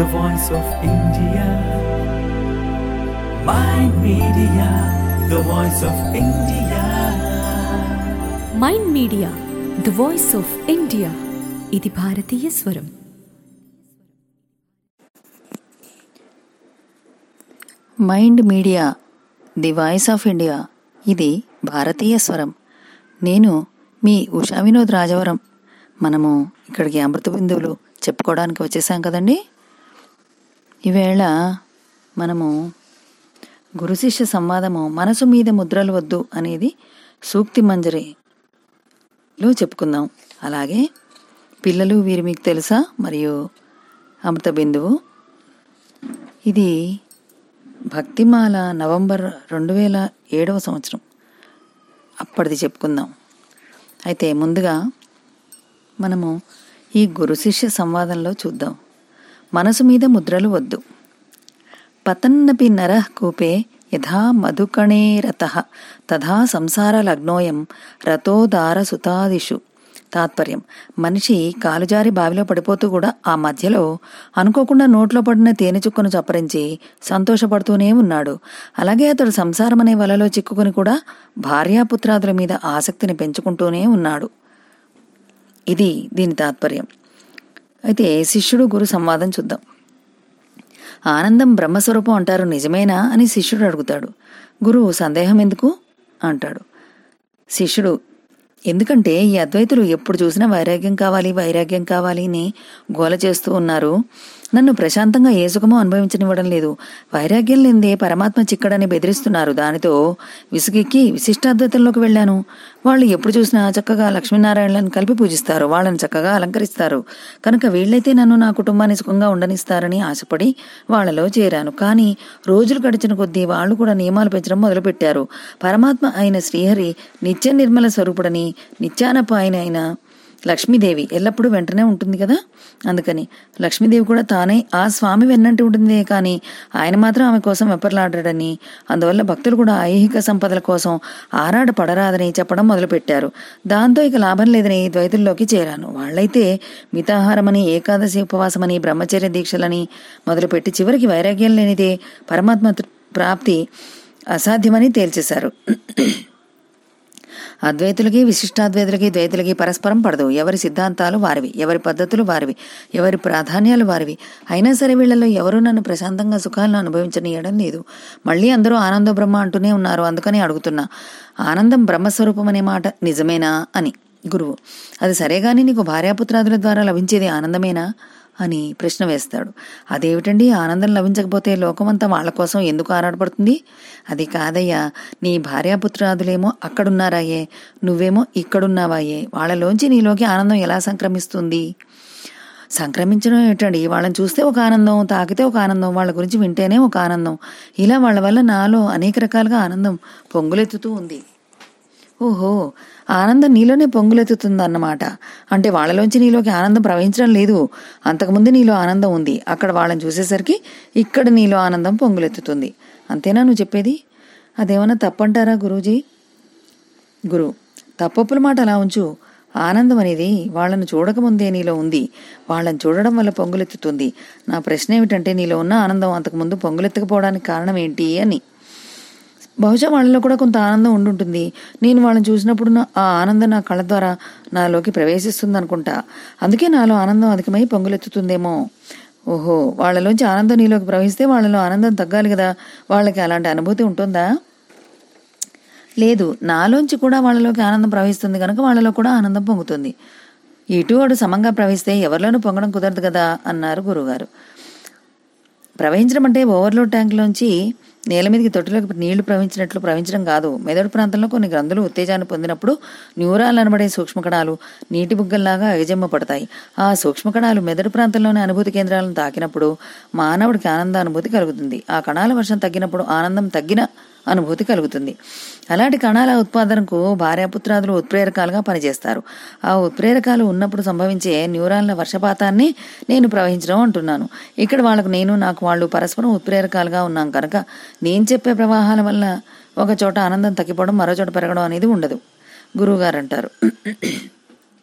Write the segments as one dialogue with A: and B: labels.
A: the voice of India. Mind Media, the voice of India.
B: Mind Media the voice of India ఇది భారతీయ స్వరం
C: Mind Media the voice of India ఇది భారతీయ స్వరం నేను మీ ఉషా వినోద్ రాజవరం మనము ఇక్కడికి అమృత బిందువులు చెప్పుకోవడానికి వచ్చేసాం కదండి ఈవేళ మనము గురు శిష్య సంవాదము మనసు మీద ముద్రలు వద్దు అనేది సూక్తి మంజరిలో చెప్పుకుందాం అలాగే పిల్లలు వీరు మీకు తెలుసా మరియు అమృత బిందువు ఇది భక్తిమాల నవంబర్ రెండు వేల ఏడవ సంవత్సరం అప్పటిది చెప్పుకుందాం అయితే ముందుగా మనము ఈ గురు శిష్య సంవాదంలో చూద్దాం మనసు మీద ముద్రలు వద్దు పతన్నపి నరః కూపే యథా మధుకణే రతః తథా సంసార లగ్నోయం రతోదార సుతాదిషు తాత్పర్యం మనిషి కాలుజారి బావిలో పడిపోతూ కూడా ఆ మధ్యలో అనుకోకుండా నోట్లో పడిన తేనె చుక్కను చప్పరించి సంతోషపడుతూనే ఉన్నాడు అలాగే అతడు సంసారం అనే వలలో చిక్కుకుని కూడా భార్యాపుత్రాదుల మీద ఆసక్తిని పెంచుకుంటూనే ఉన్నాడు ఇది దీని తాత్పర్యం అయితే శిష్యుడు గురు సంవాదం చూద్దాం ఆనందం బ్రహ్మస్వరూపం అంటారు నిజమేనా అని శిష్యుడు అడుగుతాడు గురువు సందేహం ఎందుకు అంటాడు శిష్యుడు ఎందుకంటే ఈ అద్వైతులు ఎప్పుడు చూసినా వైరాగ్యం కావాలి వైరాగ్యం కావాలి అని గోల చేస్తూ ఉన్నారు నన్ను ప్రశాంతంగా ఏ సుఖమో అనుభవించనివ్వడం లేదు వైరాగ్యం లేదే పరమాత్మ చిక్కడని బెదిరిస్తున్నారు దానితో విసుగెక్కి విశిష్టాద్వైతంలోకి వెళ్ళాను వాళ్ళు ఎప్పుడు చూసినా చక్కగా లక్ష్మీనారాయణలను కలిపి పూజిస్తారు వాళ్ళని చక్కగా అలంకరిస్తారు కనుక వీళ్ళైతే నన్ను నా కుటుంబాన్ని సుఖంగా ఉండనిస్తారని ఆశపడి వాళ్ళలో చేరాను కానీ రోజులు గడిచిన కొద్దీ వాళ్ళు కూడా నియమాలు పెంచడం మొదలుపెట్టారు పరమాత్మ అయిన శ్రీహరి నిత్య నిర్మల స్వరూపుడని నిత్యానప ఆయన అయిన లక్ష్మీదేవి ఎల్లప్పుడూ వెంటనే ఉంటుంది కదా అందుకని లక్ష్మీదేవి కూడా తానే ఆ స్వామి వెన్నంటి ఉంటుంది కానీ ఆయన మాత్రం ఆమె కోసం వెప్పర్లాడాడని అందువల్ల భక్తులు కూడా ఐహిక సంపదల కోసం ఆరాట పడరాదని చెప్పడం మొదలుపెట్టారు దాంతో ఇక లాభం లేదని ద్వైతుల్లోకి చేరాను వాళ్ళైతే మితాహారమని ఏకాదశి ఉపవాసమని బ్రహ్మచర్య దీక్షలని మొదలుపెట్టి చివరికి వైరాగ్యం లేనిదే పరమాత్మ ప్రాప్తి అసాధ్యమని తేల్చేశారు అద్వైతులకి విశిష్టాద్వైతులకి ద్వైతులకి పరస్పరం పడదు ఎవరి సిద్ధాంతాలు వారివి ఎవరి పద్ధతులు వారివి ఎవరి ప్రాధాన్యాలు వారివి అయినా సరే వీళ్ళలో ఎవరూ నన్ను ప్రశాంతంగా సుఖాలను అనుభవించనీయడం లేదు మళ్ళీ అందరూ ఆనంద బ్రహ్మ అంటూనే ఉన్నారు అందుకని అడుగుతున్నా ఆనందం బ్రహ్మస్వరూపం అనే మాట నిజమేనా అని గురువు అది సరే గాని నీకు భార్యాపుత్రాదుల ద్వారా లభించేది ఆనందమేనా అని ప్రశ్న వేస్తాడు అదేమిటండి ఆనందం లభించకపోతే లోకమంతా వాళ్ళ కోసం ఎందుకు ఆరాటపడుతుంది అది కాదయ్యా నీ భార్యాపుత్రాదులేమో అక్కడున్నారాయే నువ్వేమో ఇక్కడున్నావాయే వాళ్ళలోంచి నీలోకి ఆనందం ఎలా సంక్రమిస్తుంది సంక్రమించడం ఏంటండి వాళ్ళని చూస్తే ఒక ఆనందం తాకితే ఒక ఆనందం వాళ్ళ గురించి వింటేనే ఒక ఆనందం ఇలా వాళ్ళ వల్ల నాలో అనేక రకాలుగా ఆనందం పొంగులెత్తుతూ ఉంది ఓహో ఆనందం నీలోనే పొంగులెత్తుతుందన్నమాట అంటే వాళ్ళలోంచి నీలోకి ఆనందం ప్రవహించడం లేదు అంతకుముందు నీలో ఆనందం ఉంది అక్కడ వాళ్ళని చూసేసరికి ఇక్కడ నీలో ఆనందం పొంగులెత్తుతుంది అంతేనా నువ్వు చెప్పేది అదేమన్నా తప్పంటారా గురూజీ గురు తప్పొప్పుల మాట అలా ఉంచు ఆనందం అనేది వాళ్ళను చూడకముందే నీలో ఉంది వాళ్ళని చూడడం వల్ల పొంగులెత్తుతుంది నా ప్రశ్న ఏమిటంటే నీలో ఉన్న ఆనందం అంతకుముందు పొంగులెత్తకపోవడానికి కారణం ఏంటి అని బహుశా వాళ్ళలో కూడా కొంత ఆనందం ఉండుంటుంది నేను వాళ్ళని చూసినప్పుడు నా- ఆ ఆనందం నా కళ్ళ ద్వారా నాలోకి ప్రవేశిస్తుంది అనుకుంటా అందుకే నాలో ఆనందం అధికమై పొంగులెత్తుతుందేమో ఓహో వాళ్ళలోంచి ఆనందం నీలోకి ప్రవహిస్తే వాళ్ళలో ఆనందం తగ్గాలి కదా వాళ్ళకి అలాంటి అనుభూతి ఉంటుందా లేదు నాలోంచి కూడా వాళ్ళలోకి ఆనందం ప్రవహిస్తుంది కనుక వాళ్ళలో కూడా ఆనందం పొంగుతుంది ఇటు అటు సమంగా ప్రవహిస్తే ఎవరిలోనూ పొంగడం కుదరదు కదా అన్నారు గురుగారు ప్రవహించడం అంటే ఓవర్లోడ్ ట్యాంక్లోంచి నేల మీదకి తొట్టిలోకి నీళ్లు ప్రవహించినట్లు ప్రవహించడం కాదు మెదడు ప్రాంతంలో కొన్ని గ్రంథులు ఉత్తేజాన్ని పొందినప్పుడు న్యూరాల్ అనబడే సూక్ష్మకణాలు నీటి బుగ్గల్లాగా ఎగజెమ్మ పడతాయి ఆ సూక్ష్మకణాలు మెదడు ప్రాంతంలోని అనుభూతి కేంద్రాలను తాకినప్పుడు మానవుడికి ఆనంద అనుభూతి కలుగుతుంది ఆ కణాల వర్షం తగ్గినప్పుడు ఆనందం తగ్గిన అనుభూతి కలుగుతుంది అలాంటి కణాల ఉత్పాదనకు భార్యాపుత్రాదులు ఉత్ప్రేరకాలుగా పనిచేస్తారు ఆ ఉత్ప్రేరకాలు ఉన్నప్పుడు సంభవించే న్యూరాన్ల వర్షపాతాన్ని నేను ప్రవహించడం అంటున్నాను ఇక్కడ వాళ్ళకు నేను నాకు వాళ్ళు పరస్పరం ఉత్ప్రేరకాలుగా ఉన్నాం కనుక నేను చెప్పే ప్రవాహాల వల్ల ఒక చోట ఆనందం తగ్గిపోవడం మరో చోట పెరగడం అనేది ఉండదు గురువుగారు అంటారు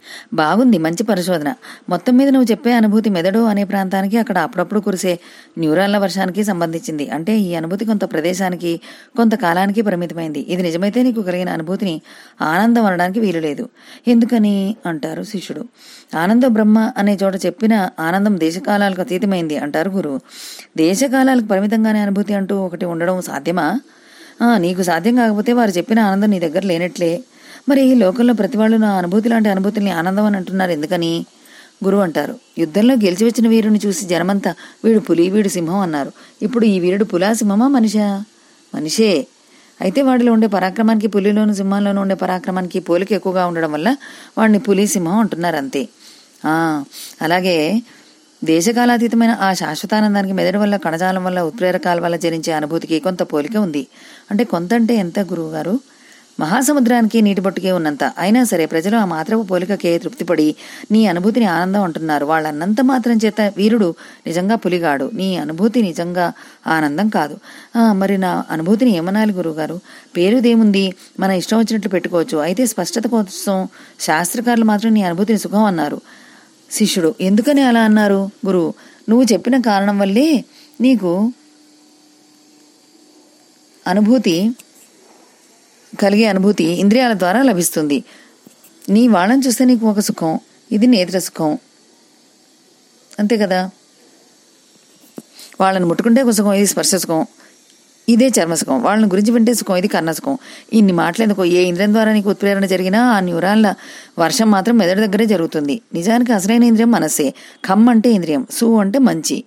C: బాగుంది మంచి పరిశోధన మొత్తం మీద నువ్వు చెప్పే అనుభూతి మెదడు అనే ప్రాంతానికి అక్కడ అప్పుడప్పుడు కురిసే న్యూరాన్ల వర్షానికి సంబంధించింది అంటే ఈ అనుభూతి కొంత ప్రదేశానికి కొంత కాలానికి పరిమితమైంది ఇది నిజమైతే నీకు కలిగిన అనుభూతిని ఆనందం అనడానికి వీలు లేదు ఎందుకని అంటారు శిష్యుడు ఆనంద బ్రహ్మ అనే చోట చెప్పిన ఆనందం దేశకాలాలకు అతీతమైంది అంటారు గురువు దేశకాలాలకు పరిమితంగానే అనుభూతి అంటూ ఒకటి ఉండడం సాధ్యమా ఆ, నీకు సాధ్యం కాకపోతే వారు చెప్పిన ఆనందం నీ దగ్గర లేనట్లే మరి ఈ లోకంలో ప్రతి వాళ్ళు నా అనుభూతి లాంటి అనుభూతుల్ని ఆనందం అని అంటున్నారు ఎందుకని గురువు అంటారు యుద్ధంలో గెలిచి వచ్చిన వీరుని చూసి జనమంతా వీడు పులి వీడు సింహం అన్నారు ఇప్పుడు ఈ వీరుడు పులా సింహమా మనిషా మనిషే అయితే వాడిలో ఉండే పరాక్రమానికి పులిలోను సింహంలోనూ ఉండే పరాక్రమానికి పోలిక ఎక్కువగా ఉండడం వల్ల వాడిని పులి సింహం అంటున్నారు అంతే ఆ, అలాగే దేశకాలాతీతమైన ఆ శాశ్వతానందానికి మెదడు వల్ల కణజాలం వల్ల ఉత్ప్రేరకాల వల్ల జరించే అనుభూతికి కొంత పోలిక ఉంది అంటే కొంత అంటే ఎంత గురువు గారు మహాసముద్రానికి నీటి పట్టుకే ఉన్నంత అయినా సరే ప్రజలు ఆ మాత్రపు పోలికకే తృప్తిపడి నీ అనుభూతిని ఆనందం అంటున్నారు వాళ్ళన్నంత మాత్రం చేత వీరుడు నిజంగా పులిగాడు నీ అనుభూతి నిజంగా ఆనందం కాదు ఆ, మరి నా అనుభూతిని ఏమనాలి గురువుగారు పేరుదేముంది మన ఇష్టం వచ్చినట్లు పెట్టుకోవచ్చు అయితే స్పష్టత కోసం శాస్త్రకారులు మాత్రం నీ అనుభూతిని సుఖం అన్నారు శిష్యుడు ఎందుకని అలా అన్నారు గురువు నువ్వు చెప్పిన కారణం వల్లే నీకు అనుభూతి కలిగే అనుభూతి ఇంద్రియాల ద్వారా లభిస్తుంది నీ వాళ్ళని చూస్తే నీకు ఒక సుఖం ఇది నేత్ర సుఖం అంతే కదా వాళ్ళని ముట్టుకుంటే ఒక సుఖం ఇది స్పర్శ సుఖం ఇదే చర్మసుఖం వాళ్ళని గురించి వింటే సుఖం ఇది కన్నసుఖం ఇన్ని మాటలేందుకో ఏ ఇంద్రియం ద్వారా నీకు ఉత్ప్రేరణ జరిగినా ఆ న్యూరాన్ల వర్షం మాత్రం మెదడు దగ్గరే జరుగుతుంది నిజానికి అసలైన ఇంద్రియం మనస్సే ఖమ్ అంటే ఇంద్రియం సు అంటే మంచి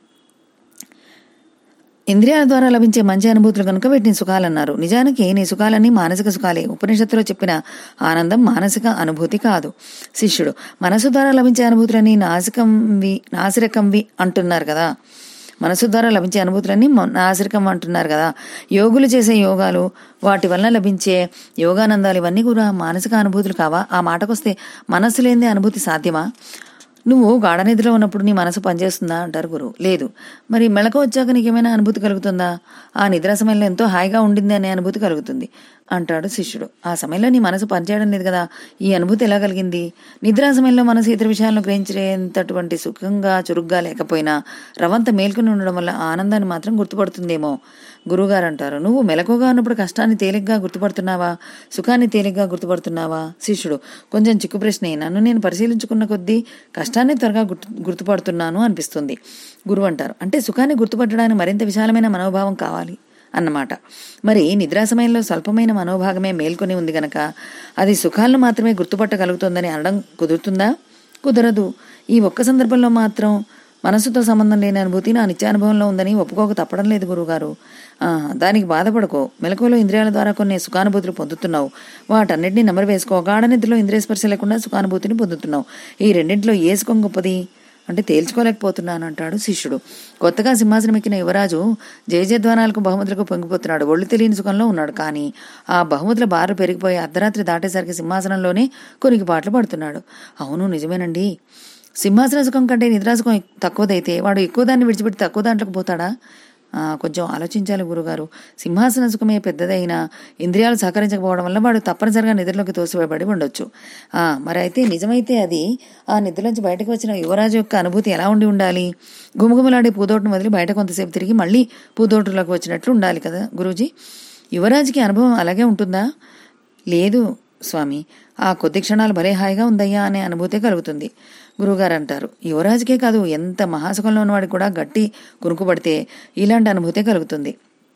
C: ఇంద్రియాల ద్వారా లభించే మంచి అనుభూతులు కనుక వీటిని సుఖాలన్నారు నిజానికి నీ సుఖాలన్నీ మానసిక సుఖాలే ఉపనిషత్తులో చెప్పిన ఆనందం మానసిక అనుభూతి కాదు శిష్యుడు మనసు ద్వారా లభించే అనుభూతులన్నీ నాసికంవి నాసిరకంవి అంటున్నారు కదా మనసు ద్వారా లభించే అనుభూతులన్నీ మ- నాసిరకం అంటున్నారు కదా యోగులు చేసే యోగాలు వాటి వలన లభించే యోగానందాలు ఇవన్నీ కూడా మానసిక అనుభూతులు కావా ఆ మాటకొస్తే మనస్సు లేనిదే అనుభూతి సాధ్యమా నువ్వు గాఢ నిద్రలో ఉన్నప్పుడు నీ మనసు పనిచేస్తుందా అంటారు గురువు లేదు మరి మెళక వచ్చాక నీకేమైనా అనుభూతి కలుగుతుందా ఆ నిద్ర సమయంలో ఎంతో హాయిగా ఉండింది అనే అనుభూతి కలుగుతుంది అంటాడు శిష్యుడు ఆ సమయంలో నీ మనసు పనిచేయడం లేదు కదా ఈ అనుభూతి ఎలా కలిగింది నిద్రా సమయంలో మనసు ఇతర విషయాలను గ్రహించేంతటువంటి సుఖంగా చురుగ్గా లేకపోయినా రవంత మేల్కొని ఉండడం వల్ల ఆ ఆనందాన్ని మాత్రం గుర్తుపడుతుందేమో గురువుగారు అంటారు నువ్వు మెలకుగా ఉన్నప్పుడు కష్టాన్ని తేలిగ్గా గుర్తుపడుతున్నావా సుఖాన్ని తేలిగ్గా గుర్తుపడుతున్నావా శిష్యుడు కొంచెం చిక్కు ప్రశ్నే నన్ను నేను పరిశీలించుకున్న కొద్దీ కష్టాన్ని త్వరగా గుర్తు గుర్తుపడుతున్నాను అనిపిస్తుంది గురువు అంటారు అంటే సుఖాన్ని గుర్తుపట్టడానికి మరింత విశాలమైన మనోభావం కావాలి అన్నమాట మరి నిద్రా సమయంలో స్వల్పమైన మనోభాగమే మేల్కొని ఉంది గనక అది సుఖాలను మాత్రమే గుర్తుపట్టగలుగుతుందని అనడం కుదురుతుందా కుదరదు ఈ ఒక్క సందర్భంలో మాత్రం మనసుతో సంబంధం లేని అనుభూతి నా నిత్యానుభవంలో ఉందని ఒప్పుకోక తప్పడం లేదు గురువుగారు ఆ, దానికి బాధపడకో మెలకువలో ఇంద్రియాల ద్వారా కొన్ని సుఖానుభూతులు పొందుతున్నావు వాటన్నిటిని నెమరు వేసుకో గాఢ నిద్రలో ఇంద్రియ స్పర్శ లేకుండా సుఖానుభూతిని పొందుతున్నావు ఈ రెండింటిలో ఏ సుఖం గొప్పది అంటే తేల్చుకోలేకపోతున్నాను అంటాడు శిష్యుడు కొత్తగా సింహాసనం ఎక్కిన యువరాజు జయజయధ్వానాలకు బహుమతులకు పొంగిపోతున్నాడు ఒళ్ళు తెలియని సుఖంలో ఉన్నాడు కానీ ఆ బహుమతుల బారు పెరిగిపోయి అర్ధరాత్రి దాటేసరికి సింహాసనంలోనే కొనికి పాటలు పడుతున్నాడు అవును నిజమేనండి సింహాసన సుఖం కంటే నిద్రా సుఖం తక్కువదైతే వాడు ఎక్కువ దాన్ని విడిచిపెట్టి తక్కువ దాంట్లోకి పోతాడా ఆ, కొంచెం ఆలోచించాలి గురుగారు సింహాసన సుఖమే పెద్దదైనా ఇంద్రియాలు సహకరించకపోవడం వల్ల వాడు తప్పనిసరిగా నిద్రలోకి తోసివేయబడి ఉండొచ్చు ఆ, మరి అయితే నిజమైతే అది ఆ నిద్రలోంచి బయటకు వచ్చిన యువరాజు యొక్క అనుభూతి ఎలా ఉండి ఉండాలి గుమగుమలాడే పూదోటను వదిలి బయట కొంతసేపు తిరిగి మళ్ళీ పూదోటలోకి వచ్చినట్లు ఉండాలి కదా గురూజీ యువరాజుకి అనుభవం అలాగే ఉంటుందా లేదు స్వామి ఆ కొద్ది క్షణాలు భలే హాయిగా ఉందయ్యా అనే అనుభూతి కలుగుతుంది గురువుగారు అంటారు యువరాజుకే కాదు ఎంత మహాసుఖంలో ఉన్నవాడికి కూడా గట్టి కురుకుపడితే ఇలాంటి అనుభూతి కలుగుతుంది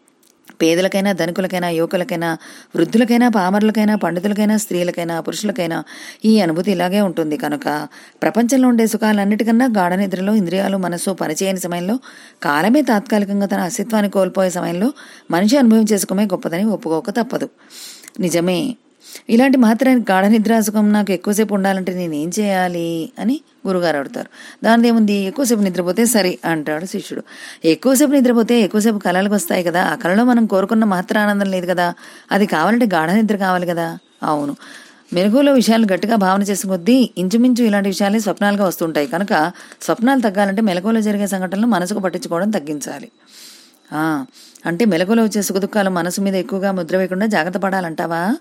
C: పేదలకైనా ధనికులకైనా యువకులకైనా వృద్ధులకైనా పామరులకైనా పండితులకైనా స్త్రీలకైనా పురుషులకైనా ఈ అనుభూతి ఇలాగే ఉంటుంది కనుక ప్రపంచంలో ఉండే సుఖాలన్నిటికన్నా గాఢ నిద్రలో ఇంద్రియాలు మనస్సు పనిచేయని సమయంలో కాలమే తాత్కాలికంగా తన అస్తిత్వాన్ని కోల్పోయే సమయంలో మనిషి అనుభవం చేసుకోమే గొప్పదని ఒప్పుకోక తప్పదు నిజమే ఇలాంటి మాత్రానికి గాఢ నిద్రా సుఖం నాకు ఎక్కువసేపు ఉండాలంటే నేనేం చేయాలి అని గురుగారు అడుగుతారు దానిదేముంది ఎక్కువసేపు నిద్రపోతే సరే అంటాడు శిష్యుడు ఎక్కువసేపు నిద్రపోతే ఎక్కువసేపు కళలకు వస్తాయి కదా ఆ కళలో మనం కోరుకున్న మాత్ర ఆనందం లేదు కదా అది కావాలంటే గాఢ నిద్ర కావాలి కదా అవును మెరుగులో విషయాలు గట్టిగా భావన చేసిన కొద్దీ ఇంచుమించు ఇలాంటి విషయాలే స్వప్నాలుగా వస్తుంటాయి కనుక స్వప్నాలు తగ్గాలంటే మెలకువలో జరిగే సంఘటనలు మనసుకు పట్టించుకోవడం తగ్గించాలి ఆ, అంటే మెలకువలో వచ్చే సుఖదుఖాలు మనసు మీద ఎక్కువగా ముద్ర వేయకుండా జాగ్రత్త పడాలంటావా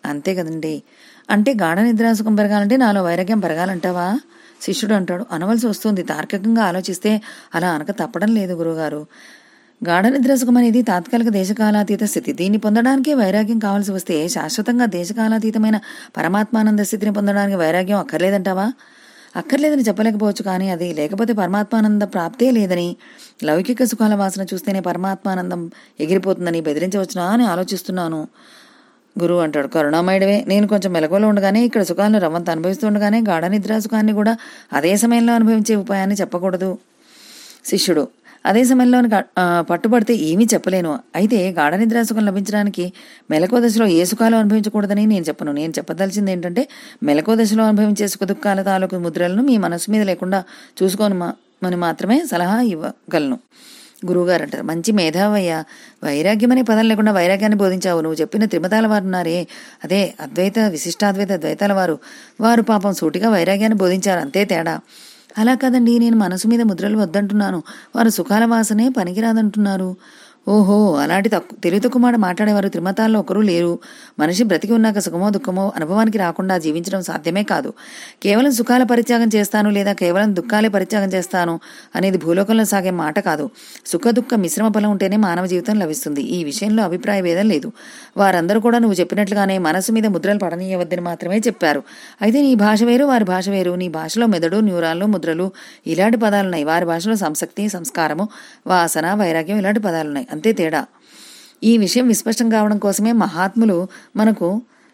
C: అంతే కదండి అంటే గాఢ నిద్రాసుకం పెరగాలంటే నాలో వైరాగ్యం పెరగాలంటావా శిష్యుడు అంటాడు అనవలసి వస్తుంది తార్కికంగా ఆలోచిస్తే అలా అనక తప్పడం లేదు గురుగారు గాఢ నిద్రాసుకం అనేది తాత్కాలిక దేశకాలాతీత స్థితి దీన్ని పొందడానికి వైరాగ్యం కావాల్సి వస్తే శాశ్వతంగా దేశకాలాతీతమైన పరమాత్మానంద స్థితిని పొందడానికి వైరాగ్యం అక్కర్లేదంటావా అక్కర్లేదని చెప్పలేకపోవచ్చు కానీ అది లేకపోతే పరమాత్మానంద ప్రాప్తే లేదని లౌకిక సుఖాల వాసన చూస్తేనే పరమాత్మానందం ఎగిరిపోతుందని బెదిరించవచ్చునా అని ఆలోచిస్తున్నాను గురువు అంటాడు కరుణామయుడవే నేను కొంచెం మెలకువలో ఉండగానే ఇక్కడ సుఖాలను రవ్వంత అనుభవిస్తుండగానే గాఢ నిద్రా సుఖాన్ని కూడా అదే సమయంలో అనుభవించే ఉపాయాన్ని చెప్పకూడదు శిష్యుడు అదే సమయంలో గా- ఆ, పట్టుబడితే ఏమీ చెప్పలేను అయితే గాఢ నిద్రా సుఖం లభించడానికి మెలకువ దశలో ఏ సుఖాలు అనుభవించకూడదని నేను చెప్పను నేను చెప్పదలిచింది ఏంటంటే మెలకువ దశలో అనుభవించే సుఖ దుఃఖాల తాలూకు ముద్రలను మీ మనసు మీద లేకుండా చూసుకోని మా- అని మాత్రమే సలహా ఇవ్వగలను గురువుగారు అంటారు మంచి మేధావయ్య వైరాగ్యం అనే పదం లేకుండా వైరాగ్యాన్ని బోధించావు నువ్వు చెప్పిన త్రిమతాల వారు ఉన్నారే అదే అద్వైత విశిష్టాద్వైత ద్వైతాల వారు వారు పాపం సూటిగా వైరాగ్యాన్ని బోధించారు అంతే తేడా అలా కాదండి నేను మనసు మీద ముద్రలు వద్దంటున్నాను వారు సుఖాల వాసనే పనికిరాదంటున్నారు ఓహో అలాంటి తక్కు తెలివి తక్కువ మాట మాట్లాడేవారు త్రిమతాల్లో ఒకరూ లేరు మనిషి బ్రతికి ఉన్నాక సుఖమో దుఃఖమో అనుభవానికి రాకుండా జీవించడం సాధ్యమే కాదు కేవలం సుఖాల పరిత్యాగం చేస్తాను లేదా కేవలం దుఃఖాలే పరిత్యాగం చేస్తాను అనేది భూలోకంలో సాగే మాట కాదు సుఖ దుఃఖ మిశ్రమ ఫలం ఉంటేనే మానవ జీవితం లభిస్తుంది ఈ విషయంలో అభిప్రాయ భేదం లేదు వారందరూ కూడా నువ్వు చెప్పినట్లుగానే మనసు మీద ముద్రలు పడనీయవద్దని మాత్రమే చెప్పారు అయితే నీ భాష వేరు వారి భాష వేరు నీ భాషలో మెదడు న్యూరాన్లు ముద్రలు ఇలాంటి పదాలున్నాయి వారి భాషలో సంసక్తి సంస్కారము వాసన వైరాగ్యం ఇలాంటి పదాలున్నాయి అంతే తేడా ఈ విషయం విస్పష్టం కావడం కోసమే మహాత్ములు మనకు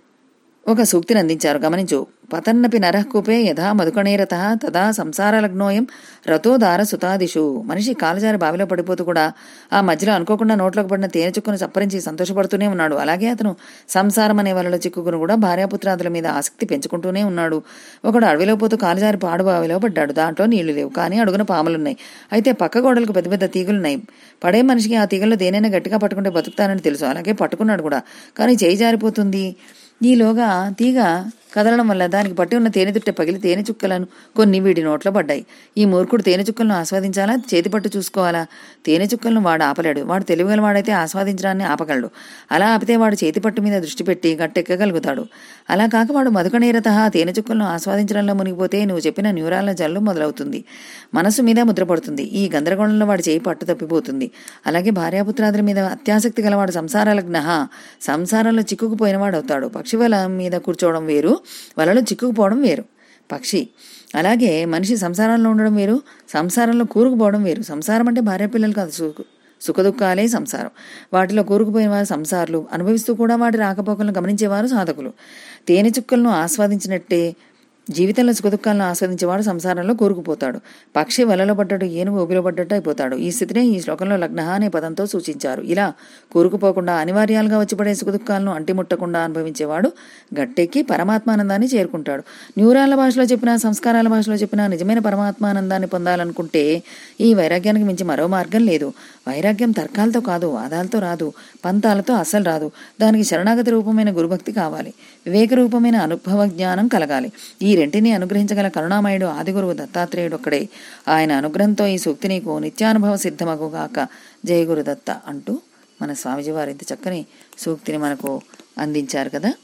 C: ఒక సూక్తిని అందించారు గమనించు పతన్నపి నరః కూపే యథా మధుకణేరత తదా సంసారలగ్నోయం రతోదార సుతాదిషు మనిషి కాలజారి బావిలో పడిపోతూ కూడా ఆ మధ్యలో అనుకోకుండా నోట్లోకి పడిన తేనె చుక్కను చప్పరించి సంతోషపడుతూనే ఉన్నాడు అలాగే అతను సంసారం అనే వలలో చిక్కుకుని కూడా భార్యాపుత్రాదుల మీద ఆసక్తి పెంచుకుంటూనే ఉన్నాడు ఒకడు అడవిలో పోతూ కాలుజారి పాడు బావిలో పడ్డాడు దాంట్లో నీళ్లు లేవు కానీ అడుగున పాములున్నాయి అయితే పక్క గోడలకు పెద్ద పెద్ద తీగలున్నాయి పడే మనిషికి ఆ తీగల్లో దేనైనా గట్టిగా పట్టుకుంటే బతుకుతానని తెలుసు అలాగే పట్టుకున్నాడు కూడా కానీ చేయి జారిపోతుంది ఈలోగా తీగ కదలడం వల్ల దానికి పట్టి ఉన్న తేనె తుట్టె పగిలి తేనె చుక్కలను కొన్ని వీడి నోట్లో పడ్డాయి ఈ మూర్ఖుడు తేనె చుక్కలను ఆస్వాదించాలా చేతి పట్టు చూసుకోవాలా తేనె చుక్కలను వాడు ఆపలేడు వాడు తెలివిగల వాడైతే ఆస్వాదించడాన్ని ఆపగలడు అలా ఆపితే వాడు చేతి పట్టు మీద దృష్టి పెట్టి గట్టెక్కగలుగుతాడు అలా కాక వాడు మధుకణీరత తేనె చుక్కలను ఆస్వాదించడంలో మునిగిపోతే నువ్వు చెప్పిన న్యూరాల జల్లు మొదలవుతుంది మనసు మీద ముద్ర పడుతుంది ఈ గందరగోళంలో వాడి చేయి పట్టు తప్పిపోతుంది అలాగే భార్యాపుత్రాదుల మీద అత్యాసక్తి గలవాడు సంసారాల జ్ఞహ సంసారంలో చిక్కుకుపోయినవాడు అవుతాడు పక్షి వల మీద కూర్చోవడం వేరు వలలో చిక్కుకుపోవడం వేరు పక్షి అలాగే మనిషి సంసారంలో ఉండడం వేరు సంసారంలో కూరుకుపోవడం వేరు సంసారం అంటే భార్య పిల్లలు కాదు సుఖ సుఖదుఖాలే సంసారం వాటిలో కూరుకుపోయిన వారు సంసారులు అనుభవిస్తూ కూడా వాటి రాకపోకలను గమనించేవారు సాధకులు తేనె చుక్కలను ఆస్వాదించినట్టే జీవితంలో సుఖదుఖాలను ఆస్వాదించేవాడు సంసారంలో కూరుకుపోతాడు పక్షి వలలో పడ్డట్టు ఏనుగు ఊబిలో పడ్డట్టు అయిపోతాడు ఈ స్థితినే ఈ శ్లోకంలో లగ్న అనే పదంతో సూచించారు ఇలా కూరుకుపోకుండా అనివార్యాలుగా వచ్చిపడే సుఖదుఖాలను అంటిముట్టకుండా అనుభవించేవాడు గట్టెక్కి పరమాత్మానందాన్ని చేరుకుంటాడు న్యూరాల భాషలో చెప్పిన సంస్కారాల భాషలో చెప్పిన నిజమైన పరమాత్మానందాన్ని పొందాలనుకుంటే ఈ వైరాగ్యానికి మించి మరో మార్గం లేదు వైరాగ్యం తర్కాలతో కాదు వాదాలతో రాదు పంతాలతో అస్సలు రాదు దానికి శరణాగతి రూపమైన గురుభక్తి కావాలి వివేక రూపమైన అనుభవ జ్ఞానం కలగాలి ఈ రెంటిని అనుగ్రహించగల కరుణామయుడు ఆదిగురువు దత్తాత్రేయుడు ఒక్కడే ఆయన అనుగ్రహంతో ఈ సూక్తి నీకు నిత్యానుభవ సిద్ధమగుగాక జయ గురు దత్త అంటూ మన స్వామిజీ వారు ఇంత చక్కని సూక్తిని మనకు అందించారు కదా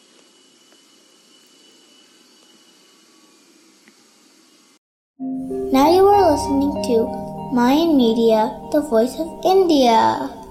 D: Now you are listening to Mayan Media, the voice of India.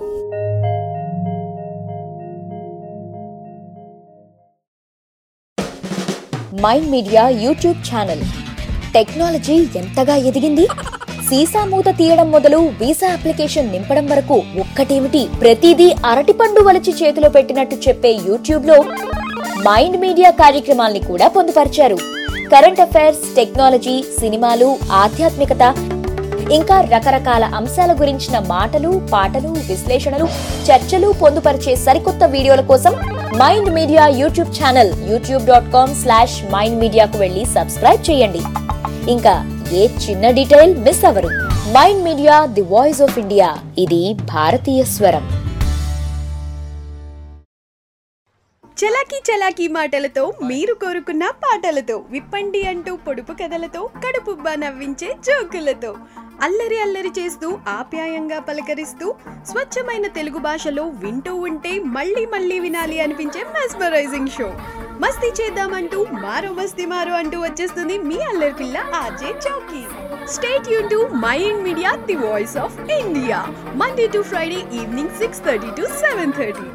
E: Mind Media YouTube channel technology ఎంతగా ఎదిగింది సీసా మూత తీయడం మొదలు వీసా అప్లికేషన్ నింపడం వరకు ఒక్కటేమిటి ప్రతిదీ అరటిపండు వలిచి చేతిలో పెట్టినట్టు చెప్పే యూట్యూబ్ లో మైండ్ మీడియా కార్యక్రమాల్ని కూడా పొందుపరిచారు కరెంట్ అఫైర్స్ టెక్నాలజీ సినిమాలు ఆధ్యాత్మికత ఇంకా రకరకాల అంశాల గురించిన మాటలు పాటలు విశ్లేషణలు చర్చలు పొందుపరిచే సరికొత్త వీడియోల కోసం Mind Media YouTube channel YouTube dot com slash Mind మీడియాకు వెళ్ళి సబ్స్క్రైబ్ చేయండి ఇంకా ఏ చిన్న డీటెయిల్ మిస్ అవరు Mind Media the voice of India ఇది భారతీయ స్వరం
F: చలాకీ చలాకీ మాటలతో మీరు కోరుకున్న పాటలతో విప్పండి అంటూ పొడుపు కథలతో కడుపుబ్బా నవ్వించే జోకులతో అల్లరి అల్లరి చేస్తూ ఆప్యాయంగా పలకరిస్తూ స్వచ్ఛమైన తెలుగు భాషలో వింటూ ఉంటే మళ్ళీ మళ్ళీ వినాలి అనిపించే మెస్మరైజింగ్ షో మస్తీ చేద్దామంటూ మారో మస్తీ మారో అంటూ వచ్చేస్తుంది మీ అల్లరి పిల్ల ఆర్జే చౌకీ స్టేట్ యూన్ to Mind Media the voice of India Monday to Friday evening six thirty to seven thirty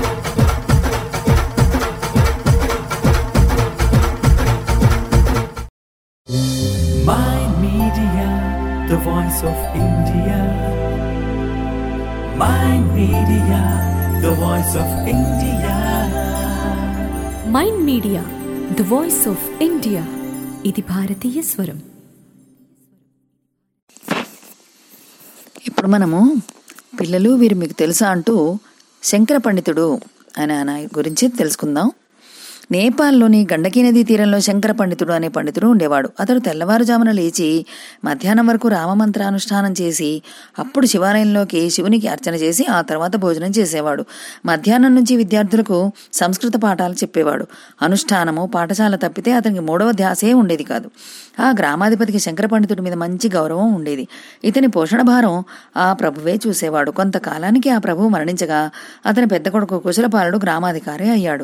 A: My Media, the voice of India. My Media, the voice of India.
B: Mind Media the voice of India ఇది భారతీయ స్వరం
C: ఇప్పుడు మనము పిల్లలు వీరు మీకు తెలుసా అంటూ శంకర పండితుడు అనే ఆయన గురించి తెలుసుకుందాం నేపాల్లోని గండకీ నదీ తీరంలో శంకర పండితుడు అనే పండితుడు ఉండేవాడు అతడు తెల్లవారుజామున లేచి మధ్యాహ్నం వరకు రామమంత్రానుష్ఠానం చేసి అప్పుడు శివాలయంలోకి శివునికి అర్చన చేసి ఆ తర్వాత భోజనం చేసేవాడు మధ్యాహ్నం నుంచి విద్యార్థులకు సంస్కృత పాఠాలు చెప్పేవాడు అనుష్ఠానము పాఠశాల తప్పితే అతనికి మూడవ ధ్యాసే ఉండేది కాదు ఆ గ్రామాధిపతికి శంకర పండితుడి మీద మంచి గౌరవం ఉండేది ఇతని పోషణ భారం ఆ ప్రభువే చూసేవాడు కొంతకాలానికి ఆ ప్రభువు మరణించగా అతని పెద్ద కొడుకు కుశలపాలుడు గ్రామాధికారి అయ్యాడు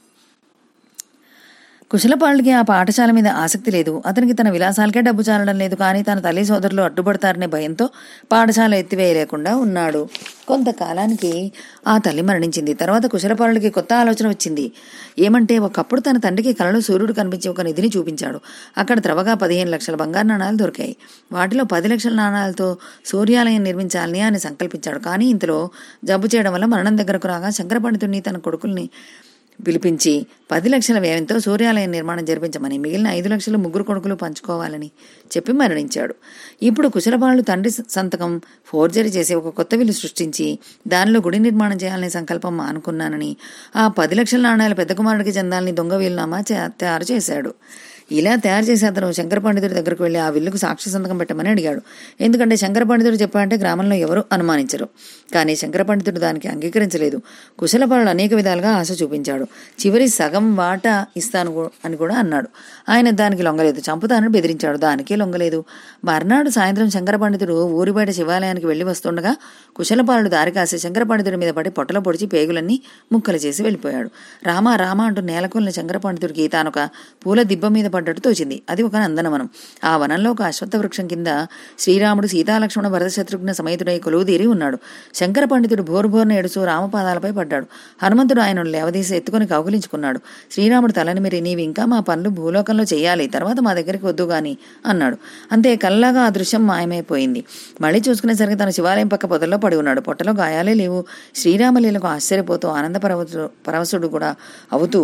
C: కుశలపాలుడికి ఆ పాఠశాల మీద ఆసక్తి లేదు అతనికి తన విలాసాలకే డబ్బు చాలడం లేదు కానీ తన తల్లి సోదరులు అడ్డుపడతారనే భయంతో పాఠశాల ఎత్తివేయలేకుండా ఉన్నాడు కొంతకాలానికి ఆ తల్లి మరణించింది తర్వాత కుశలపాలుడికి కొత్త ఆలోచన వచ్చింది ఏమంటే ఒకప్పుడు తన తండ్రికి కలలో సూర్యుడు కనిపించే ఒక నిధిని చూపించాడు అక్కడ త్రవగా పదిహేను లక్షల బంగారు నాణాలు దొరికాయి వాటిలో పది లక్షల నాణాలతో సూర్యాలయం నిర్మించాలని ఆయన సంకల్పించాడు కానీ ఇంతలో జబ్బు చేయడం వల్ల మరణం దగ్గరకు రాగా శంకర పండితుడిని తన కొడుకుల్ని పిలిపించి పది లక్షల వ్యయంతో సూర్యాలయం నిర్మాణం జరిపించమని మిగిలిన ఐదు లక్షలు ముగ్గురు కొడుకులు పంచుకోవాలని చెప్పి మరణించాడు ఇప్పుడు కుశలపాలు తండ్రి సంతకం ఫోర్జరీ చేసి ఒక కొత్త విల్లు సృష్టించి దానిలో గుడి నిర్మాణం చేయాలనే సంకల్పం మానుకున్నానని ఆ పది లక్షల నాణ్యాలు పెద్ద కుమారుడికి చెందాలని దొంగ వీలునామా చే- తయారు చేశాడు ఇలా తయారు చేసి అతను శంకర పండితుడి దగ్గరకు వెళ్లి ఆ విల్లుకు సాక్షి సంతకం పెట్టమని అడిగాడు ఎందుకంటే శంకర పండితుడు చెప్పాడంటే గ్రామంలో ఎవరు అనుమానించరు కానీ శంకర పండితుడు దానికి అంగీకరించలేదు కుశలపాలుడు అనేక విధాలుగా ఆశ చూపించాడు చివరి సగం వాటా ఇస్తాను కూ- అని కూడా అన్నాడు ఆయన దానికి లొంగలేదు చంపుతానని బెదిరించాడు దానికి లొంగలేదు మర్నాడు సాయంత్రం శంకర పండితుడు ఊరి బయట శివాలయానికి వెళ్లి వస్తుండగా కుశలపాలుడు దారి కాసి శంకర పండితుడి మీద పడి పొట్టలో పొడిచి పేగులన్నీ ముక్కలు చేసి వెళ్ళిపోయాడు రామా రామా అంటూ నేలకొల్లిన శంకర పండితుడికి తానొక పూల దిబ్బ మీద పడ్డట్టు తోచింది అది ఒక నందనవనం ఆ వనంలో ఒక అశ్వత్థ వృక్షం కింద శ్రీరాముడు సీతాలక్ష్మణ భరత శత్రుఘ్న సమేతుడై కొలువుదీరి ఉన్నాడు శంకర పండితుడు భోరుభోరున ఏడుస్తూ రామపాదాలపై పడ్డాడు హనుమంతుడు ఆయనను లేవదీసి ఎత్తుకుని కౌగిలించుకున్నాడు శ్రీరాముడు తలని మీరు నీవు ఇంకా మా పనులు భూలోకంలో చేయాలి తర్వాత మా దగ్గరికి వద్దు గాని అన్నాడు అంతే కల్లాగా ఆ దృశ్యం మాయమైపోయింది మళ్ళీ చూసుకునేసరికి తన శివాలయం పక్క పొదల్లో పడి ఉన్నాడు పొట్టలో గాయాలే లేవు శ్రీరామలీలకు ఆశ్చర్యపోతూ ఆనంద పరవశుడు పరవశుడు కూడా అవుతూ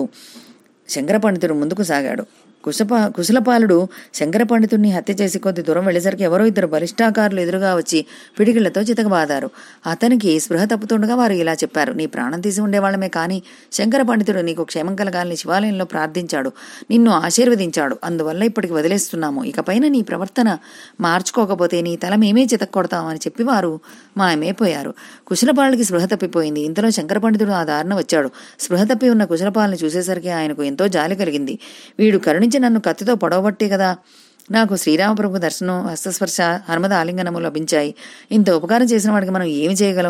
C: శంకర పండితుడు ముందుకు సాగాడు కుశప కుశలపాలుడు శంకర పండితుడిని హత్య చేసి కొద్ది దూరం వెళ్ళేసరికి ఎవరో ఇద్దరు బలిష్టాకారులు ఎదురుగా వచ్చి పిడికిళ్లతో చితకబాదారు అతనికి స్పృహ తప్పుతుండగా వారు ఇలా చెప్పారు నీ ప్రాణం తీసి ఉండేవాళ్ళమే కానీ శంకర పండితుడు నీకు క్షేమం కలగాలని శివాలయంలో ప్రార్థించాడు నిన్ను ఆశీర్వదించాడు అందువల్ల ఇప్పటికి వదిలేస్తున్నాము ఇకపైన నీ ప్రవర్తన మార్చుకోకపోతే నీ తల మేమే చితక్కొడతామని చెప్పి వారు మాయమైపోయారు కుశలపాలుడికి స్పృహ తప్పిపోయింది ఇంతలో శంకర పండితుడు ఆ దారిన వచ్చాడు స్పృహ తప్పి ఉన్న కుశలపాలను చూసేసరికి ఆయనకు ఎంతో జాలి కలిగింది వీడు కరుణించి నన్ను కత్తితో పొడవబట్టే కదా నాకు శ్రీరామప్రభు దర్శనం హస్తస్పర్శ హనుమద ఆలింగనము లభించాయి ఇంత ఉపకారం చేసిన వాడికి మనం ఏమి చేయగలం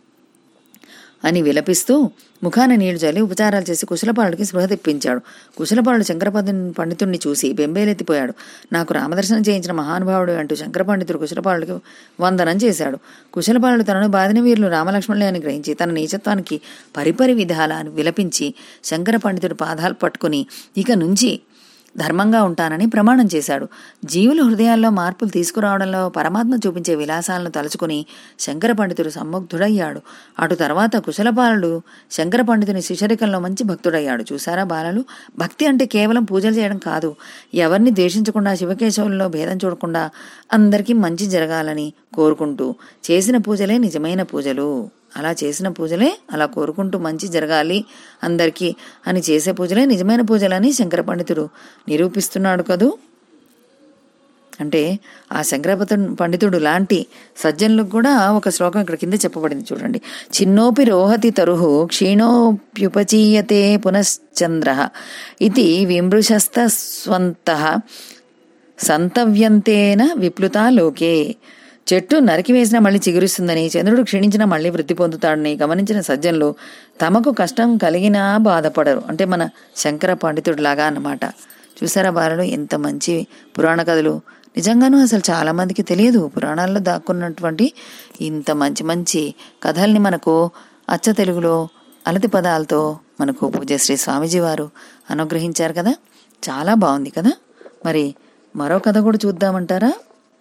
C: అని విలపిస్తూ ముఖాన నీళ్లు చల్లి ఉపచారాలు చేసి కుశలపాలుడికి స్పృహ తెప్పించాడు కుశలపాలుడు శంకర పండితుడిని చూసి బెంబేలెత్తిపోయాడు నాకు రామదర్శనం చేయించిన మహానుభావుడు అంటూ శంకర పండితుడు కుశలపాలుడికి వందనం చేశాడు కుశలపాలుడు తనను బాధిన వీరులు రామలక్ష్మణులే అని గ్రహించి తన నీచత్వానికి పరిపరి విధాల అని విలపించి శంకర పండితుడి పాదాలు పట్టుకుని ఇక నుంచి ధర్మంగా ఉంటానని ప్రమాణం చేశాడు జీవుల హృదయాల్లో మార్పులు తీసుకురావడంలో పరమాత్మ చూపించే విలాసాలను తలుచుకుని శంకర పండితుడు సమ్ముగ్ధుడయ్యాడు అటు తర్వాత కుశలపాలుడు శంకర పండితుని శిశరికంలో మంచి భక్తుడయ్యాడు చూసారా బాలలు భక్తి అంటే కేవలం పూజలు చేయడం కాదు ఎవరిని ద్వేషించకుండా శివకేశవుల్లో భేదం చూడకుండా అందరికీ మంచి జరగాలని కోరుకుంటూ చేసిన పూజలే నిజమైన పూజలు అలా చేసిన పూజలే అలా కోరుకుంటూ మంచి జరగాలి అందరికీ అని చేసే పూజలే నిజమైన పూజలని శంకర పండితుడు నిరూపిస్తున్నాడు కదూ అంటే ఆ శంకరపత పండితుడు లాంటి సజ్జనులకు కూడా ఒక శ్లోకం ఇక్కడ కింద చెప్పబడింది చూడండి చిన్నోపి రోహతి తరుహు క్షీణోప్యుపచీయతే పునశ్చంద్ర ఇది విమృశస్త స్వంత సంతవ్యంతేన విప్లుతా లోకే చెట్టు నరికివేసినా మళ్ళీ చిగురిస్తుందని చంద్రుడు క్షీణించినా మళ్ళీ వృద్ధి పొందుతాడని గమనించిన సజ్జనులు తమకు కష్టం కలిగినా బాధపడరు అంటే మన శంకర పండితుడిలాగా అన్నమాట చూసారా బాలలు ఎంత మంచి పురాణ కథలు నిజంగానూ అసలు చాలా మందికి తెలియదు పురాణాల్లో దాక్కున్నటువంటి ఇంత మంచి మంచి కథల్ని మనకు అచ్చ తెలుగులో అలతి పదాలతో మనకు పూజశ్రీ స్వామీజీ వారు అనుగ్రహించారు కదా చాలా బాగుంది కదా మరి మరో కథ కూడా చూద్దామంటారా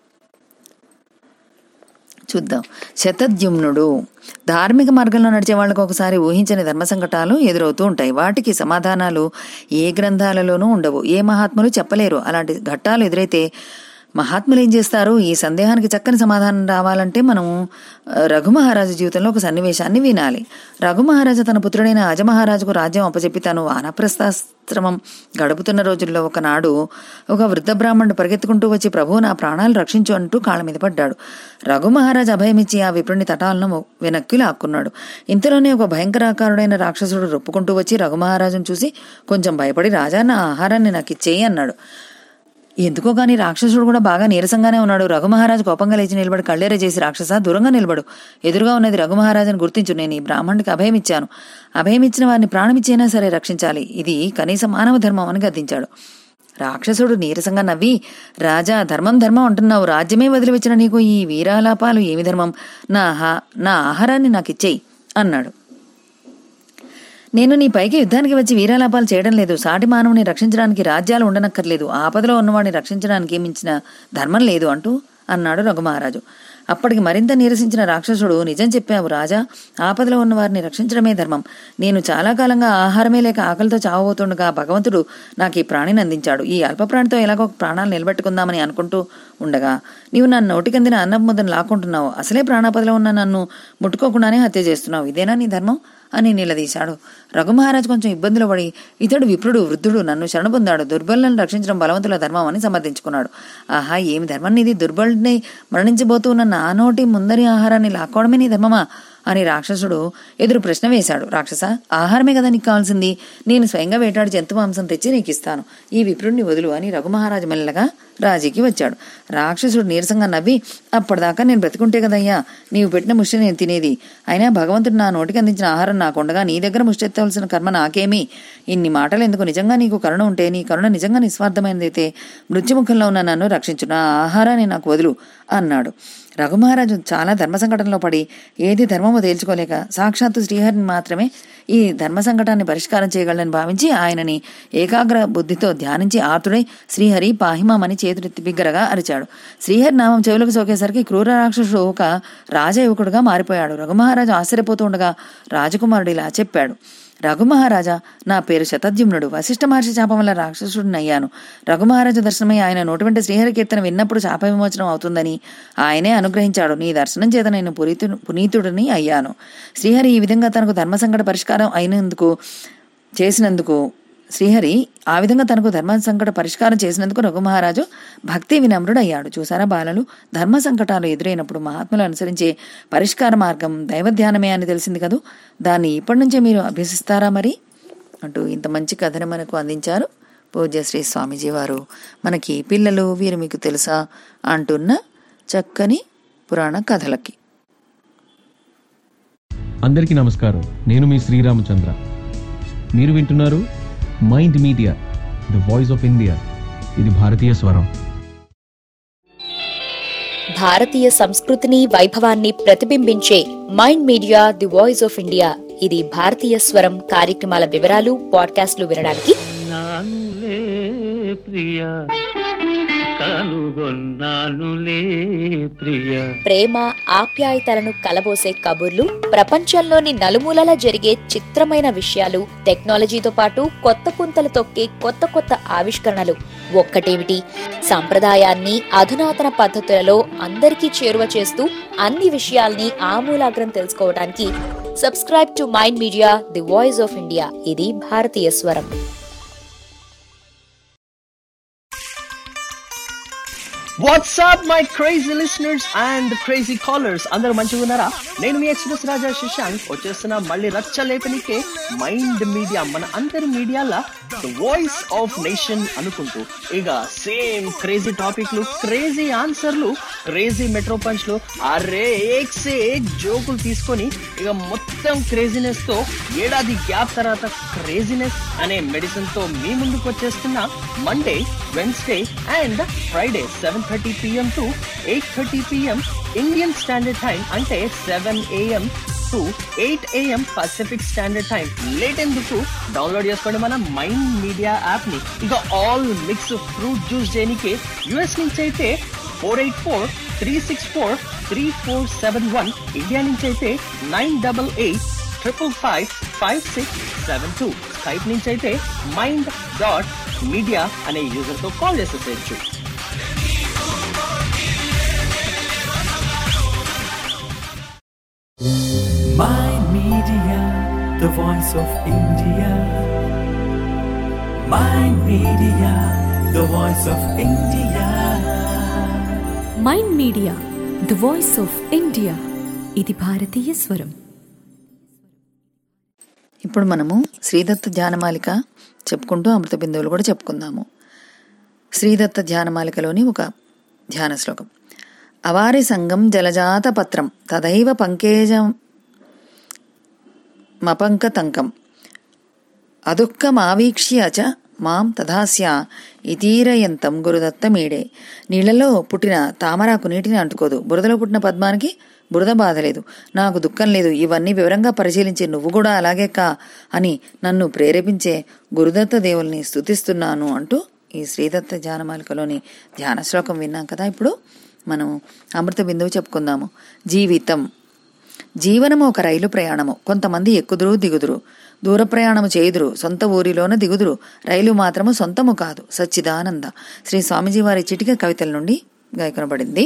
C: చూద్దాం శతద్యుమ్నుడు ధార్మిక మార్గంలో నడిచే వాళ్ళకు ఒకసారి ఊహించని ధర్మ సంకటాలు ఎదురవుతూ ఉంటాయి వాటికి సమాధానాలు ఏ గ్రంథాలలోనూ ఉండవు ఏ మహాత్ములు చెప్పలేరు అలాంటి ఘట్టాలు ఎదురైతే మహాత్ములు ఏం చేస్తారు ఈ సందేహానికి చక్కని సమాధానం రావాలంటే మనం ఆ, రఘు మహారాజు జీవితంలో ఒక సన్నివేశాన్ని వినాలి రఘు మహారాజు తన పుత్రుడైన అజమహారాజుకు రాజ్యం అప్పచెప్పి తాను వానప్రస్థాశ్రమం గడుపుతున్న రోజుల్లో ఒకనాడు ఒక వృద్ధ బ్రాహ్మణుడు పరిగెత్తుకుంటూ వచ్చి ప్రభు నా ప్రాణాలు రక్షించు అంటూ కాళ్ళ మీద పడ్డాడు రఘు మహారాజు అభయమిచ్చి ఆ విప్రుని తటాలను వెనక్కి లాక్కున్నాడు ఇంతలోనే ఒక భయంకరాకారుడైన రాక్షసుడు రొప్పుకుంటూ వచ్చి రఘు మహారాజును చూసి కొంచెం భయపడి రాజా నా ఆహారాన్ని నాకు ఇచ్చేయి అన్నాడు ఎందుకో గాని రాక్షసుడు కూడా బాగా నీరసంగానే ఉన్నాడు రఘుమహారాజు కోపంగా లేచి నిలబడి కళ్ళేర చేసి రాక్షస దూరంగా నిలబడు ఎదురుగా ఉన్నది రఘుమహారాజుని గుర్తించు నేను ఈ బ్రాహ్మణుడికి అభయం ఇచ్చాను అభయం ఇచ్చిన వారిని ప్రాణమిచ్చైనా సరే రక్షించాలి ఇది కనీస మానవ ధర్మం అని గద్దించాడు రాక్షసుడు నీరసంగా నవ్వి రాజా ధర్మం ధర్మం అంటున్నావు రాజ్యమే వదిలివచ్చిన నీకు ఈ వీరాలాపాలు ఏమి ధర్మం నా ఆహా నా ఆహారాన్ని నాకు ఇచ్చేయి అన్నాడు నేను నీ పైకి యుద్ధానికి వచ్చి వీరాలాపాలు చేయడం లేదు సాటి మానవుని రక్షించడానికి రాజ్యాలు ఉండనక్కర్లేదు ఆపదలో ఉన్నవాడిని రక్షించడానికి మించిన ధర్మం లేదు అంటూ అన్నాడు రఘుమహారాజు అప్పటికి మరింత నీరసించిన రాక్షసుడు నిజం చెప్పావు రాజా ఆపదలో ఉన్న వారిని రక్షించడమే ధర్మం నేను చాలా కాలంగా ఆహారమే లేక ఆకలితో చావబోతుండగా భగవంతుడు నాకు ఈ ప్రాణిని అందించాడు ఈ అల్ప ప్రాణితో ఎలాగో ప్రాణాలు నిలబెట్టుకుందామని అనుకుంటూ ఉండగా నీవు నా నోటికందిన అన్నం ముద్దను లాక్కుంటున్నావు అసలే ప్రాణాపదలో ఉన్న నన్ను ముట్టుకోకుండానే హత్య చేస్తున్నావు ఇదేనా నీ ధర్మం అని నిలదీశాడు రఘుమహారాజు కొంచెం ఇబ్బందులు పడి ఇతడు విప్రుడు వృద్ధుడు నన్ను శరణు పొందాడు దుర్బలను రక్షించడం బలవంతుల ధర్మం అని సమర్థించుకున్నాడు ఆహా ఏమి ధర్మం నీది దుర్బలుడిని మరణించబోతూ ఉన్న నా నోటి ముందరి ఆహారాన్ని లాక్కోవడమే నీ ధర్మమా అని రాక్షసుడు ఎదురు ప్రశ్న వేశాడు రాక్షస ఆహారమే కదా నీకు కావాల్సింది నేను స్వయంగా వేటాడి జంతు మాంసం తెచ్చి నీకు ఇస్తాను ఈ విప్రుడిని వదులు అని రఘుమహారాజు మెల్లగా రాజీకి వచ్చాడు రాక్షసుడు నీరసంగా నవ్వి అప్పటిదాకా నేను బ్రతికుంటే కదయ్యా నీవు పెట్టిన ముష్టి నేను తినేది అయినా భగవంతుడు నా నోటికి అందించిన ఆహారం నాకుండగా నీ దగ్గర ముష్టి ఎత్తవలసిన కర్మ నాకేమి ఇన్ని మాటలు ఎందుకు నిజంగా నీకు కరుణ ఉంటే నీ కరుణ నిజంగా నిస్వార్థమైనదైతే మృత్యుముఖంలో ఉన్న నన్ను రక్షించు నా ఆహారాన్ని నాకు వదులు అన్నాడు రఘుమహారాజు చాలా ధర్మ సంకటంలో పడి ఏది ధర్మమో తేల్చుకోలేక సాక్షాత్తు శ్రీహరిని మాత్రమే ఈ ధర్మ సంకటాన్ని పరిష్కారం చేయగలని భావించి ఆయనని ఏకాగ్ర బుద్ధితో ధ్యానించి ఆతుడై శ్రీహరి పాహిమామని చేతులెత్తి బిగ్గరగా అరిచాడు శ్రీహరి నామం చెవులకు సోకేసరికి క్రూర రాక్షసుడు ఒక రాజయువకుడుగా మారిపోయాడు రఘుమహారాజు ఆశ్చర్యపోతూ ఉండగా రాజకుమారుడు ఇలా చెప్పాడు రఘుమహారాజా నా పేరు శతద్యుమ్నుడు వశిష్ఠ మహర్షి శాపం వల్ల రాక్షసుడిని అయ్యాను రఘుమహారాజు దర్శనమై ఆయన నోటి వెంట శ్రీహరి కీర్తన విన్నప్పుడు శాప విమోచనం అవుతుందని ఆయనే అనుగ్రహించాడు నీ దర్శనం చేత నేను పునీతు పునీతుడిని అయ్యాను శ్రీహరి ఈ విధంగా తనకు ధర్మ సంకట పరిష్కారం అయినందుకు చేసినందుకు శ్రీహరి ఆ విధంగా తనకు ధర్మ సంకట పరిష్కారం చేసినందుకు రఘుమహారాజు భక్తి వినమ్రుడు అయ్యాడు చూసారా బాలలు ధర్మ సంకటాలు ఎదురైనప్పుడు మహాత్ములు అనుసరించే పరిష్కార మార్గం దైవ ధ్యానమే అని తెలిసింది కదూ దాన్ని ఇప్పటి నుంచే మీరు అభ్యసిస్తారా మరి అంటూ ఇంత మంచి కథను మనకు అందించారు పూజ్యశ్రీ స్వామీజీ వారు మనకి పిల్లలు వీరు మీకు తెలుసా అంటున్న చక్కని పురాణ కథలకి
G: అందరికీ నమస్కారం నేను మీ శ్రీరామచంద్ర మీరు వింటున్నారు Mind Media the voice of India ఇది భారతీయ స్వరం
E: భారతీయ సంస్కృతిని వైభవాన్ని ప్రతిబింబించే Mind Media the voice of India ఇది భారతీయ స్వరం కార్యక్రమాల వివరాలు పాడ్కాస్ట్లు వినడానికి
A: నానులే ప్రియ కనుగొన్నానులే ప్రియ
E: ప్రేమ ఆప్యాయతలను కలబోసే కబుర్లు ప్రపంచంలోని నలుమూలలా జరిగే చిత్రమైన విషయాలు టెక్నాలజీతో పాటు కొత్త పుంతలు తొక్కే కొత్త కొత్త ఆవిష్కరణలు ఒక్కటేమిటి సంప్రదాయాన్ని అధునాతన పద్ధతులలో అందరికీ చేరువ చేస్తూ అన్ని విషయాల్ని ఆమూలాగ్రం తెలుసుకోవడానికి subscribe to Mind Media the voice of India ఇది భారతీయ స్వరం
H: what's up my crazy listeners and crazy callers అందరూ మంచిగా ఉన్నారా నేను మీ ఎక్స్ప్రెస్ రాజా శశాంక్ వచ్చేస్తున్న మళ్ళీ రచ్చ లేపనికే మైండ్ మీడియా మన అందరి మీడియాల ద వాయిస్ ఆఫ్ నేషన్ అనుకుంటూ ఇక సేమ్ క్రేజీ టాపిక్లు క్రేజీ ఆన్సర్లు క్రేజీ మెట్రో పంచ్లు అరే ఏక్ సే ఏక్ జోకులు తీసుకొని ఇక మొత్తం క్రేజీనెస్ తో ఏడాది గ్యాప్ తర్వాత క్రేజీనెస్ అనే మెడిసిన్ తో మీ ముందుకు వచ్చేస్తున్న Monday Wednesday and Friday seven thirty PM to eight thirty PM Indian standard time అంటే seven AM to eight AM Pacific standard time late ఎందుకు డౌన్లోడ్ చేసుకోండి మన మైండ్ మీడియా యాప్ ని ఇక ఆల్ మిక్స్ ఫ్రూట్ జ్యూస్ చేయడానికి US నుంచి అయితే four eight four three six four three four seven one India నుంచి అయితే nine double eight triple five five six seven two Skype నుంచి అయితే మైండ్ డాట్ మీడియా అనే యూజర్ తో కాల్ చేసేసేయచ్చు
A: Mind Media, the voice of India. Mind Media, the voice of India.
B: Mind Media the voice of India ఇది భారతీయ స్వరం
C: ఇప్పుడు మనము శ్రీదత్త ధ్యానమాలిక చెప్పుకుంటూ అమృత బిందువులు కూడా చెప్పుకుందాము శ్రీదత్త ధ్యానమాలికలోని ఒక ధ్యాన శ్లోకం అవారి సంగం జలజాత పత్రం తదైవ పంకేజం మపంకతంకం అదుఃఖమావీక్ష్య చ మాం తథాస్య ఇతీరయంతం గురుదత్తమీడే నీళ్లలో పుట్టిన తామరాకు నీటిని అంటుకోదు బురదలో పుట్టిన పద్మానికి బురద బాధ లేదు నాకు దుఃఖం లేదు ఇవన్నీ వివరంగా పరిశీలించి నువ్వు కూడా అలాగే కా అని నన్ను ప్రేరేపించే గురుదత్త దేవుల్ని స్తుతిస్తున్నాను అంటూ ఈ శ్రీదత్త ధ్యానమాలికలోని ధ్యాన శ్లోకం విన్నాం కదా ఇప్పుడు మనం అమృత బిందువు చెప్పుకుందాము జీవితం జీవనము ఒక రైలు ప్రయాణము కొంతమంది ఎక్కుదురు దిగుదురు దూర ప్రయాణము చేయుదురు సొంత ఊరిలోన దిగుదురు రైలు మాత్రము సొంతము కాదు సచ్చిదానంద శ్రీ స్వామిజీ వారి చిటిక కవితల నుండి గాయకొనబడింది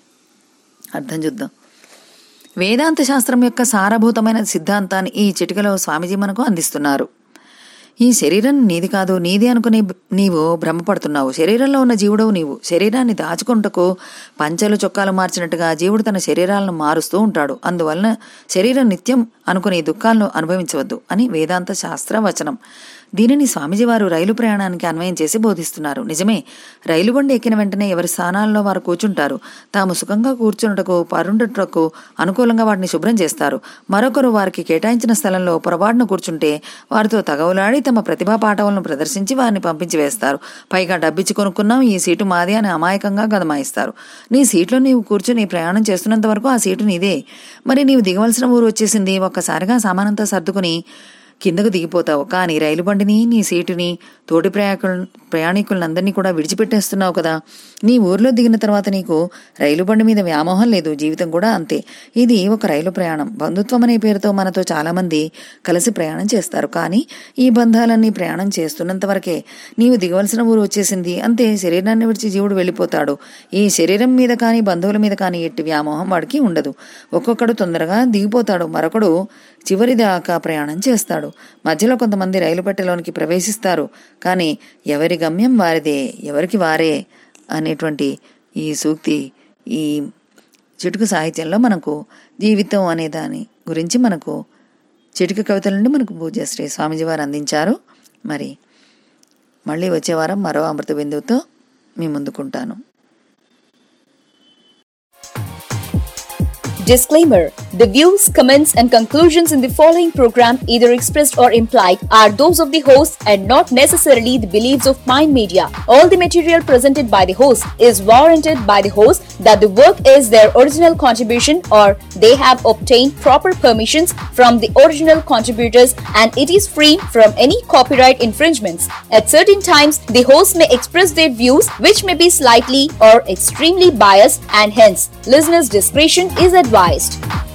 C: అర్థం చూద్దాం వేదాంత శాస్త్రం యొక్క సారభూతమైన సిద్ధాంతాన్ని ఈ చిటికలో స్వామిజీ మనకు అందిస్తున్నారు ఈ శరీరం నీది కాదు నీది అనుకుని నీవు భ్రమపడుతున్నావు శరీరంలో ఉన్న జీవుడవు నీవు శరీరాన్ని దాచుకుంటకు పంచలు చొక్కాలు మార్చినట్టుగా జీవుడు తన శరీరాలను మారుస్తూ ఉంటాడు అందువలన శరీరం నిత్యం అనుకుని దుఃఖాలను అనుభవించవద్దు అని వేదాంత శాస్త్ర వచనం దీనిని స్వామిజీ వారు రైలు ప్రయాణానికి అన్వయం చేసి బోధిస్తున్నారు నిజమే రైలు బండి ఎక్కిన వెంటనే ఎవరి స్థానాల్లో వారు కూర్చుంటారు తాము సుఖంగా కూర్చున్నటకు పరుండటకు అనుకూలంగా వాటిని శుభ్రం చేస్తారు మరొకరు వారికి కేటాయించిన స్థలంలో పొరపాటున కూర్చుంటే వారితో తగవులాడి తమ ప్రతిభా పాఠవులను ప్రదర్శించి వారిని పంపించి వేస్తారు పైగా డబ్బిచ్చి కొనుక్కున్నాం ఈ సీటు మాది అని అమాయకంగా గదమాయిస్తారు నీ సీట్లో నీవు కూర్చుని ప్రయాణం చేస్తున్నంత వరకు ఆ సీటు నీదే మరి నీవు దిగవలసిన ఊరు వచ్చేసింది ఒక్కసారిగా సామానంతా సర్దుకుని కిందకు దిగిపోతావు కానీ రైలు బండిని నీ సీటుని తోటి ప్రయాణికుల ప్రయాణికులందరినీ కూడా విడిచిపెట్టేస్తున్నావు కదా నీ ఊర్లో దిగిన తర్వాత నీకు రైలు బండి మీద వ్యామోహం లేదు జీవితం కూడా అంతే ఇది ఒక రైలు ప్రయాణం బంధుత్వం అనే పేరుతో మనతో చాలా మంది కలిసి ప్రయాణం చేస్తారు కానీ ఈ బంధాలన్నీ ప్రయాణం చేస్తున్నంత వరకే నీవు దిగవలసిన ఊరు వచ్చేసింది అంతే శరీరాన్ని విడిచి జీవుడు వెళ్ళిపోతాడు ఈ శరీరం మీద కానీ బంధువుల మీద కానీ ఎట్టి వ్యామోహం వాడికి ఉండదు ఒక్కొక్కడు తొందరగా దిగిపోతాడు మరొకడు చివరి దాకా ప్రయాణం చేస్తాడు మధ్యలో కొంతమంది రైలు పెట్టెలోనికి ప్రవేశిస్తారు కానీ ఎవరి గమ్యం వారిదే ఎవరికి వారే అనేటువంటి ఈ సూక్తి ఈ చిటుకు సాహిత్యంలో మనకు జీవితం అనే దాని గురించి మనకు చిటుకు కవితల నుండి మనకు పూజశ్రీ స్వామిజీ వారు అందించారు మరి మళ్ళీ వచ్చే వారం మరో అమృత బిందువుతో మీ ముందుకుంటాను
E: Disclaimer The views, comments, and conclusions in the following program, either expressed or implied, are those of the host and not necessarily the beliefs of Mind Media. All the material presented by the host is warranted by the host that the work is their original contribution or they have obtained proper permissions from the original contributors and it is free from any copyright infringements. At certain times, the host may express their views which may be slightly or extremely biased and hence listeners' discretion is advised.